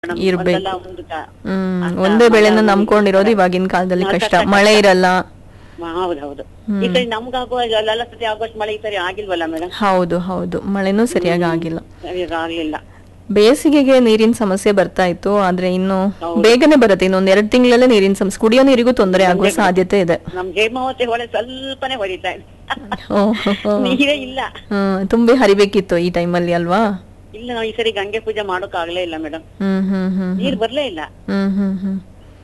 Madam ಇರ್ಬೇಕು. ಒಂದಲ್ಲ ಒಂದು ಕ- ಹ್ಮ್ ಅಂತ ಒಂದೇ ಬೆಳೆನ ಮಳೆ ನಂಬ್ಕೊಂಡಿರೋದು ಇವಾಗಿನ ಕಾಲದಲ್ಲಿ ಹಾ, ಕಷ್ಟ ಕಷ್ಟ, ಮಳೆ ಇರಲ್ಲ ಮ- ಹೌದೌದು ಈ ಸರಿ ನಮ್ಗಾಗುವ ಎಲ್ಲ ಸತಿ ಆಗೋಷ್ಟು ಮಳೆ ಈ ಸರಿ ಆಗಿಲ್ವಲ್ಲ ಮೇಡಮ್ ಹೌದು ಹೌದು ಮಳೆನೂ ಸರಿಯಾಗಿ ಆಗಿಲ್ಲ ಈಗ ಆಗ್ಲಿಲ್ಲ ಬೇಸಿಗೆಗೆ ನೀರಿನ ಸಮಸ್ಯೆ ಬರ್ತಾ ಇತ್ತು ಆದ್ರೆ ಇನ್ನು ಬೇಗನೆ ಬರುತ್ತೆ ಇನ್ನೊಂದ್ ಎರಡ್ ತಿಂಗಳಲ್ಲೇ ನೀರಿನ ಸಮಸ್ಯೆ ಕುಡಿಯೋ ನೀರಿಗೂ ತೊಂದರೆ ಆಗುವ ಸಾಧ್ಯತೆ ಇದೆ ನಮ್ ಹೇಮಾವತಿ ಹೊಳೆ ಸ್ವಲ್ಪನೇ ಹೊಡಿತಾ ಇದೆ ಓ, ಹೋ, ಹೋ. ನೀರೇ ಇಲ್ಲ ಹ್ಮ್ ತುಂಬಿ ಹರಿಬೇಕಿತ್ತು ಈ ಟೈಮಲ್ಲಿ ಅಲ್ವಾ ಇಲ್ಲ ನಾವು ಈ ಸರಿ ಗಂಗೆ ಪೂಜೆ ಮಾಡೋಕ್ ಆಗ್ಲೇ ಇಲ್ಲ ಮೇಡಮ್ ಹ್ಮ್ ಹ್ಮ್ ಹ್ಮ್ ನೀರ್ ಬರ್ಲೇ ಇಲ್ಲ ಹ್ಮ್ ಹ್ಮ್ ಹ್ಮ್ ಹ್ಮ್,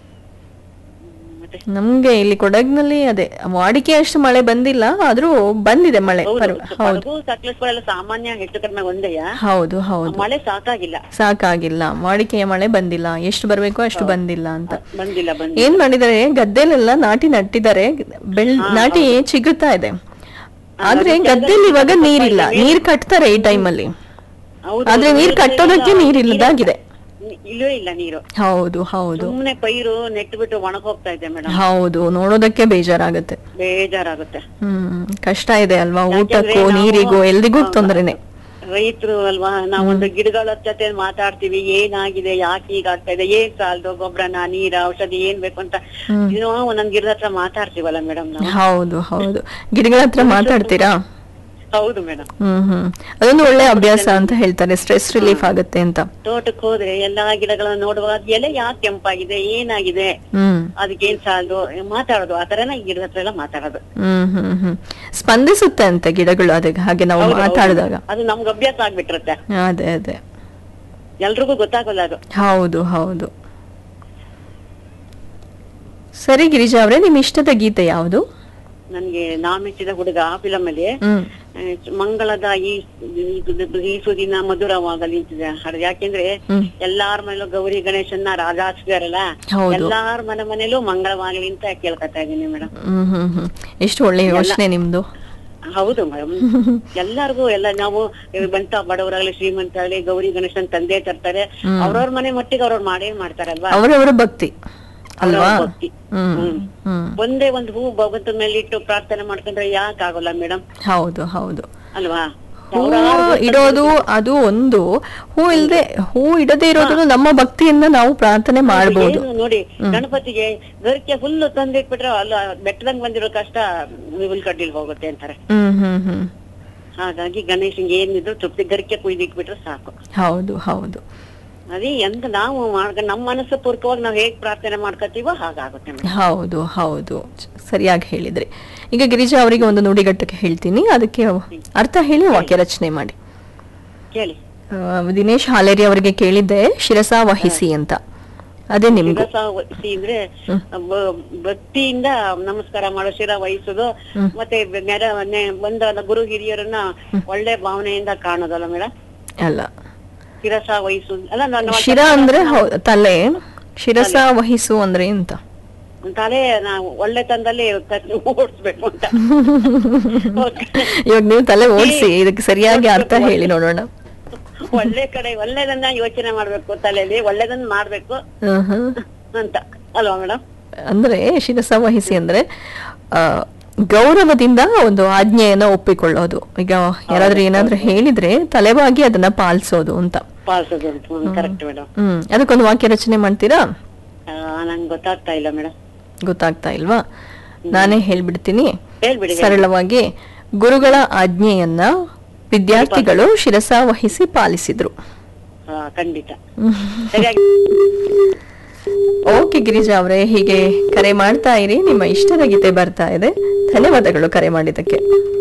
ಮತ್ತೆ ನಮ್ಗೆ ಇಲ್ಲಿ ಕೊಡಗ್ನಲ್ಲಿ ಅದೇ ವಾಡಿಕೆ ಅಷ್ಟು ಮಳೆ ಬಂದಿಲ್ಲ ಆದ್ರೂ ಬಂದಿದೆ ಮಳೆ ಹೌದು ಪರ್ವ- ಹೌದು ಕೊಡಗು ಸಕಲೇಶ್ವರ ಎಲ್ಲ ಸಾಮಾನ್ಯ ಹೆಚ್ಚು ಕಡಿಮೆ ಒಂದೇಯ ಹೌದು ಹೌದು ಮಳೆ ಸಾಕಾಗಿಲ್ಲ ಸಾಕಾಗಿಲ್ಲ ವಾಡಿಕೆಯ ಮಳೆ ಬಂದಿಲ್ಲ ಎಷ್ಟು ಬರ್ಬೇಕೋ ಅಷ್ಟು ಬಂದಿಲ್ಲ ಅಂತ ಬಂದಿಲ್ಲ ಬಂದಿಲ್ಲ ಏನ್ ಮಾಡಿದಾರೆ ಗದ್ದೆಲೆಲ್ಲ ನಾಟಿ ನಟ್ಟಿದ್ದಾರೆ ಬೆಳ್ ನಾಟಿ ಚಿಗುರ್ತಾ ಇದೆ ಆದ್ರೆ ಗದ್ದೆಲಿ ಇವಾಗ ನೀರಿಲ್ಲ ನೀರ್ ಕಟ್ತಾರೆ ಈ ಟೈಮಲ್ಲಿ ಹೌದು ಆದ್ರೆ ನೀರ್ ಕಟ್ಟೋದಕ್ಕೆ ನೀರಿಲ್ಲದಾಗಿದೆ ನಿ- ಇಲ್ಲವೇ ಇಲ್ಲ ನೀರು ಹೌದು ಹೌದು ಸುಮ್ನೆ ಪೈರು ನೆಟ್ಟು ಬಿಟ್ಟು ಒಣಗ್ ಹೋಗ್ತಾ ಇದೆ ಮೇಡಮ್ ಹೌದು ನೋಡೋದಕ್ಕೆ ಬೇಜಾರಾಗುತ್ತೆ ಬೇಜಾರಾಗುತ್ತೆ ಹ್ಮ್ ಕಷ್ಟ ಇದೆ ಅಲ್ವಾ ಯಾಕಂದ್ರೆ ಊಟಕ್ಕೂ ನಾವು- ನೀರಿಗೂ ಎಲ್ರಿಗೂ ತೊಂದ್ರೆನೆ ರೈತರು ಅಲ್ವಾ ನಾವೊಂದು ಗಿಡಗಳ ಜೊತೆ ಮಾತಾಡ್ತೀವಿ ಏನಾಗಿದೆ ಯಾಕೆ ಈಗ ಆಗ್ತಾ ಇದೆ ಏನ್ ಸಾಲದು ಗೊಬ್ಬರನ ನೀರ ಔಷಧಿ ಏನ್ ಬೇಕು ಅಂತ ಏನೋ ಒಂದೊಂದ್ ಗಿಡದ ಹತ್ರ ಮಾತಾಡ್ತೀವಲ್ಲ ಮೇಡಮ್ ನಾವು ಹೌದು ಹೌದು ಗಿಡಗಳ ಹತ್ರ ಮಾತಾಡ್ತೀರಾ ಹೌದು ಮೇಡಮ್ ಹ್ಮ್ ಹ್ಮ್ ಅದೊಂದು ಒಳ್ಳೆ ಅಭ್ಯಾಸ ಅಂತ ಹೇಳ್ತಾರೆ ಸ್ಟ್ರೆಸ್ ರಿಲೀಫ್ ಆಗುತ್ತೆ ಅಂತ ತೋಟಕ್ಕೆ ಹೋದ್ರೆ ಎಲ್ಲಾ ಗಿಡಗಳನ್ನ ನೋಡುವಾಗ ಅದ್ ಎಲೆ ಯಾಕೆ ಕೆಂಪಾಗಿದೆ ಏನಾಗಿದೆ ಹ್ಮ್ ಅದಕ್ಕೇನ್ ಸಾಲದು ಮಾತಾಡೋದು ಆ ತರನ ಈ ಗಿಡದ ಹತ್ರ ಎಲ್ಲ ಮಾತಾಡೋದು ಹ್ಮ್ ಹ್ಮ್ ಹ್ಮ್ ಸ್ಪಂದಿಸುತ್ತೆ ಅಂತೆ ಗಿಡಗಳು ಅದಕ್ಕೆ ಹಾಗೆ ನಾವು ಹೌದು, ಹೌದು. ಮಾತಾಡಿದಾಗ ಅದು ನಮ್ಗೆ ಅಭ್ಯಾಸ ಆಗ್ಬಿಟ್ಟಿರುತ್ತೆ ಅದೇ ಅದೇ ಎಲ್ರಿಗೂ ಗೊತ್ತಾಗಲ್ಲ ಅದು ಹೌದು ಹೌದು ಸರಿ ಗಿರಿಜಾ ಅವ್ರೆ ನಿಮ್ ಇಷ್ಟದ ಗೀತೆ ಯಾವುದು ನನ್ಗೆ ನಾ ಮೆಚ್ಚಿದ ಹುಡುಗ ಆ ಫಿಲಮ್ ಅಲ್ಲಿ ಹ್ಮ್ ಆ, ಮಂಗಳದ ಈ ಈ- ಈ ಸುದಿನ ಮಧುರವಾಗಲಿ ಅಂತಿದೆ ಹಾಡು ಯಾಕೆಂದ್ರೆ ಹ್ಮ್. ಎಲ್ಲಾರ ಮನೇಲೂ ಗೌರಿ ಗಣೇಶನ್ನ ರಾಜಾಸ್ತಿದಾರಲ್ಲ ಹೌದು. ಎಲ್ಲಾರ ಮನೆ ಮನೇಲೂ ಮಂಗಳವಾಗಲಿ ಅಂತ ಕೇಳ್ಕೊತಾ ಇದೀನಿ ಮೇಡಮ್ ಹ್ಮ್ ಹ್ಮ್ ಹ್ಮ್ ಎಷ್ಟು ಒಳ್ಳೆ ಯೋಚನೆ ನಿಮ್ದು ಹೌದು ಮೇಡಮ್ ಎಲ್ಲಾರ್ಗು ಎಲ್ಲ ನಾವು ಬಂತ ಬಡವರಾಗ್ಲಿ ಶ್ರೀಮಂತರಾಗ್ಲಿ ಗೌರಿ ಗಣೇಶನ್ ತಂದೆ ತರ್ತಾರೆ ಅವ್ರವ್ರ ಮನೆ ಮಟ್ಟಿಗೆ ಅವ್ರವ್ರು ಮಾಡೇ ಮಾಡ್ತಾರಲ್ವಾ ಅವರವರ ಭಕ್ತಿ ಅಲ್ವಾ ಅವ್ರವ್ರ ಭಕ್ತಿ. ಹ್ಮ್ ಹ್ಮ್. ಹ್ಮ್ ಒಂದೇ ಒಂದು ಹೂ ಭಗವಂತನ ಮೇಲೆ ಇಟ್ಟು ಪ್ರಾರ್ಥನೆ ಮಾಡ್ಕೊಂಡ್ರೆ ಯಾಕೆ ಆಗೋಲ್ಲ ಮೇಡಮ್ ಹೌದು ಹೌದು ಅಲ್ವಾ ಹೂ ಇಡೋದು ಅದು ಒಂದು ಹೂ ಇಲ್ದೆ ಹೂ ಇಡದೆ ಇರೋದು ನಮ್ಮ ಭಕ್ತಿಯಿಂದ ನಾವು ಪ್ರಾರ್ಥನೆ ಮಾಡ್ಬೋದು ಏನು ನೋಡಿ ಗಣಪತಿಗೆ ಗರಿಕೆ ಫುಲ್ ತಂದಿಟ್ಬಿಟ್ರೆ ಅಲ್ಲ ಬೆಟ್ಟದಂಗ್ ಬಂದಿರೋ ಕಷ್ಟ ಹುಲ್ಕಡ್ಡಿಲ್ ಹೋಗುತ್ತೆ ಅಂತಾರೆ ಹ್ಮ್ ಹ್ಮ್ ಹ್ಮ್ ಹಾಗಾಗಿ ಗಣೇಶನ್ಗೆ ಏನಿದ್ರು ತೃಪ್ತಿ ಗರಿಕೆ ಕುಯ್ದಿಟ್ಬಿಟ್ರೆ ಸಾಕು ಹೌದು ಹೌದು ಅದೇ ಎಂತ ನಾವು ಮಾಡ್ಕ ನಮ್ಮ ಮನಸ್ಸು ಪೂರ್ವಕವಾಗಿ ನಾವು ಹೇಗ್ ಪ್ರಾರ್ಥನೆ ಮಾಡ್ಕೊತೀವೋ ಹಾಗಾಗುತ್ತೆ ಮೇಡಮ್ ಹೌದು ಹೌದು ಚ- ಸರಿಯಾಗಿ ಹೇಳಿದ್ರಿ ಈಗ ಗಿರಿಜಾ ಅವರಿಗೆ ಒಂದು ನುಡಿಗಟ್ಟಕ್ಕೆ ಹೇಳ್ತೀನಿ ಅದಕ್ಕೆ ಅರ್ಥ ಹೇಳಿ ವಾಕ್ಯ ರಚನೆ ಮಾಡಿ ಕೇಳಿ ಆ, ದಿನೇಶ್ ಹಾಲೇರಿ ಅವರಿಗೆ ಕೇಳಿದ್ದೆ ಶಿರಸಾ ವಹಿಸಿ ಅಂತ ಅದೇ ನಿಮ್ಗೂ ಶಿರಸ ವಹಿಸಿ ಅಂದ್ರೆ ಬ- ಭಕ್ತಿಯಿಂದ ನಮಸ್ಕಾರ ಮಾಡೋ ಶಿರ ವಹಿಸೋದು ಮತ್ತೆ ನೆರ ನೆ- ಬಂದ ಗುರು ಹಿರಿಯರನ್ನ ಒಳ್ಳೆ ಭಾವನೆಯಿಂದ ಕಾಣೋದಲ್ಲ ಮೇಡಮ್ ಅಲ್ಲ ಶಿರಸ ವಹಿಸೋದು ಅಲ್ಲ ನಾನು ಶಿರ ಅಂದ್ರೆ ಹೌ- ತಲೆ ಶಿರಸ ವಹಿಸು ಅಂದ್ರೆ ಎಂತ ತಲೆ ನಾವು ಒಳ್ಳೆ ತಂದಲ್ಲಿ ಓಡಿಸ್ಬೇಕು ಅಂತ ಇವಾಗ ನೀವು ತಲೆ ಓಡಿಸಿ ಇದಕ್ಕೆ ಸರಿಯಾಗಿ ಅರ್ಥ ಹೇಳಿ ನೋಡೋಣ ಒಳ್ಳೆ ಕಡೆ ಒಳ್ಳೇದನ್ನ ಯೋಚನೆ ಮಾಡ್ಬೇಕು ತಲೆಯಲ್ಲಿ ಒಳ್ಳೇದನ್ನ ಮಾಡ್ಬೇಕು ಹ್ಮ್ ಹ್ಮ್. ಅಂತ ಅಲ್ವಾ ಮೇಡಮ್ ಅಂದ್ರೆ ಶಿರಸ ವಹಿಸಿ ಅಂದ್ರೆ ಆ ಗೌರವದಿಂದ ಒಂದು ಆಜ್ಞೆಯನ್ನ ಒಪ್ಪಿಕೊಳ್ಳೋದು ಈಗ ಯಾರಾದ್ರೂ ಏನಾದ್ರೂ ಹೇಳಿದ್ರೆ ತಲೆಬಾಗಿ ಅದನ್ನ ಪಾಲಿಸೋದು ಅಂತ ಪಾಲಿಸೋದು ಕರೆಕ್ಟ್ ಮೇಡಮ್ ಹ್ಮ್ ಅದಕ್ಕೊಂದು ವಾಕ್ಯ ರಚನೆ ಮಾಡ್ತೀರಾ ನಂಗೆ ಗೊತ್ತಾಗ್ತಾ ಇಲ್ಲ ಮೇಡಮ್ ಗೊತ್ತಾಗ್ತಾ ಇಲ್ವಾ ನಾನೇ ಹೇಳ್ಬಿಡ್ತೀನಿ ಹೇಳ್ಬಿಡಿ ಸರಳವಾಗಿ ಗುರುಗಳ ಆಜ್ಞೆಯನ್ನ ವಿದ್ಯಾರ್ಥಿಗಳು ಶಿರಸ ವಹಿಸಿ ಪಾಲಿಸಿದ್ರು ಹಾ ಖಂಡಿತ ಸರಿಯಾಗಿ ಓಕೆ ಗಿರಿಜಾ ಅವರೇ ಹೀಗೆ ಕರೆ ಮಾಡ್ತಾ ಇರಿ ನಿಮ್ಮ ಇಷ್ಟದ ಗೀತೆ ಬರ್ತಾ ಇದೆ ಧನ್ಯವಾದಗಳು ಕರೆ ಮಾಡಿದ್ದಕ್ಕೆ